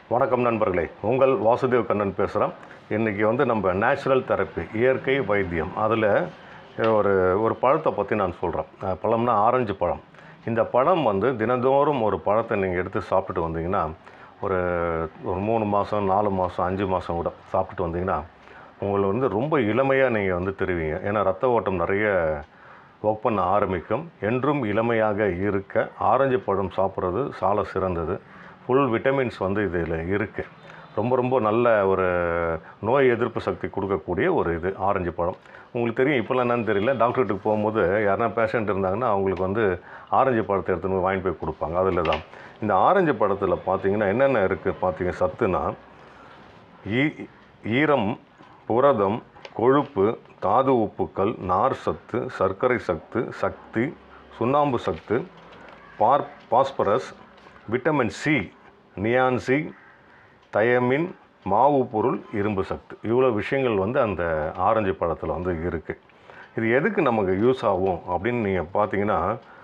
வணக்கம் நண்பர்களே உங்கள் வாசுதேவ் கண்ணன் பேசுகிறேன் இன்றைக்கி வந்து நம்ம நேச்சுரல் தெரப்பி இயற்கை வைத்தியம் அதில் ஒரு ஒரு பழத்தை பற்றி நான் சொல்கிறேன் பழம்னா ஆரஞ்சு பழம் இந்த பழம் வந்து தினந்தோறும் ஒரு பழத்தை நீங்கள் எடுத்து சாப்பிட்டுட்டு வந்தீங்கன்னா ஒரு ஒரு மூணு மாதம் நாலு மாதம் அஞ்சு மாதம் கூட சாப்பிட்டுட்டு வந்தீங்கன்னா உங்களை வந்து ரொம்ப இளமையாக நீங்கள் வந்து தெரிவிங்க ஏன்னா ரத்த ஓட்டம் நிறைய ஒர்க் பண்ண ஆரம்பிக்கும் என்றும் இளமையாக இருக்க ஆரஞ்சு பழம் சாப்பிட்றது சால சிறந்தது ஃபுல் விட்டமின்ஸ் வந்து இதில் இருக்குது ரொம்ப ரொம்ப நல்ல ஒரு நோய் எதிர்ப்பு சக்தி கொடுக்கக்கூடிய ஒரு இது ஆரஞ்சு பழம் உங்களுக்கு தெரியும் இப்போல்லாம் என்னன்னு தெரியல டாக்டர்கிட்ட போகும்போது யாருனா பேஷண்ட் இருந்தாங்கன்னா அவங்களுக்கு வந்து ஆரஞ்சு பழத்தை எடுத்துன்னு போய் வாங்கிட்டு போய் கொடுப்பாங்க அதில் தான் இந்த ஆரஞ்சு பழத்தில் பார்த்தீங்கன்னா என்னென்ன இருக்குது பார்த்தீங்க சத்துனா ஈ ஈரம் புரதம் கொழுப்பு தாது உப்புக்கள் நார் சத்து சர்க்கரை சத்து சக்தி சுண்ணாம்பு சத்து பார் phosphorus vitamin C niacin thiamine மாவு பொருள் இரும்பு சத்து இவ்வளோ விஷயங்கள் வந்து அந்த ஆரஞ்சு பழத்தில் வந்து இருக்குது இது எதுக்கு நமக்கு யூஸ் ஆகும் அப்படின்னு நீங்கள் பார்த்தீங்கன்னா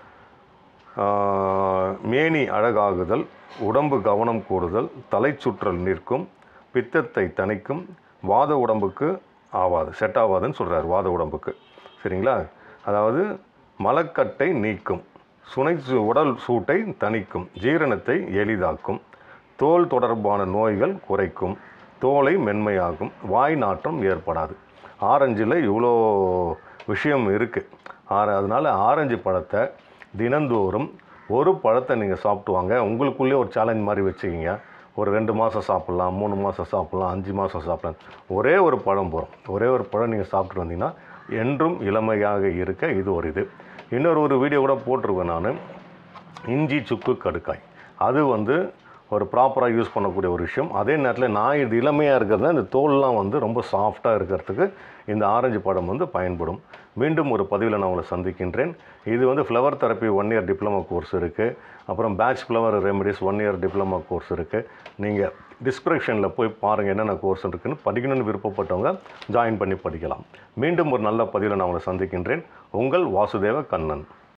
ஆஹ், மேனி அழகாகுதல் உடம்பு கவனம் கூடுதல் தலை சுற்றல் நிற்கும் பித்தத்தை தணிக்கும் வாத உடம்புக்கு ஆகாது செட் ஆகாதுன்னு சொல்கிறார் வாத உடம்புக்கு சரிங்களா அதாவது மலக்கட்டை நீக்கும் சுனை சு- உடல் சூட்டை தணிக்கும் ஜீரணத்தை எளிதாக்கும் தோல் தொடர்பான நோய்கள் குறைக்கும் தோலை மென்மையாகும் வாய் நாற்றம் ஏற்படாது ஆரஞ்சில் இவ்வளோ விஷயம் இருக்குது ஆர அதனால் ஆரஞ்சு பழத்தை தினந்தோறும் ஒரு பழத்தை நீங்கள் சாப்பிட்டு வாங்க உங்களுக்குள்ளே ஒரு சேலஞ்ச் மாதிரி வச்சுக்கிங்க ஒரு ரெண்டு மாதம் சாப்பிட்லாம் மூணு மாதம் சாப்பிட்லாம் அஞ்சு மாதம் சாப்பிட்லாம் ஒரே ஒரு பழம் போகிறோம் ஒரே ஒரு பழம் நீங்கள் சாப்பிட்டு வந்தீங்கன்னா என்றும் இளமையாக இருக்க இது ஒரு இது இன்னொரு ஒரு வீடியோ கூட போட்டிருக்கேன் நான் இஞ்சி சுக்கு கடுக்காய் அது வந்து ஒரு ப்ராப்பராக யூஸ் பண்ணக்கூடிய ஒரு விஷயம் அதே நேரத்தில் நான் இது இளமையாக இருக்கிறதுல இந்த தோல்லாம் வந்து ரொம்ப சாஃப்டாக இருக்கிறதுக்கு இந்த ஆரஞ்சு பழம் வந்து பயன்படும் மீண்டும் ஒரு பதிவில் நான் உங்களை சந்திக்கின்றேன் இது வந்து flower therapy one year diploma course இருக்குது அப்புறம் Bach flower remedies one year diploma course இருக்குது நீங்கள் டிஸ்கிரிப்ஷனில் போய் பாருங்கள் என்னென்ன கோர்ஸ் இருக்குன்னு படிக்கணும்னு விருப்பப்பட்டவங்க ஜாயின் பண்ணி படிக்கலாம் மீண்டும் ஒரு நல்ல பதிவில் நான் உங்களை சந்திக்கின்றேன் உங்கள் வாசுதேவ கண்ணன்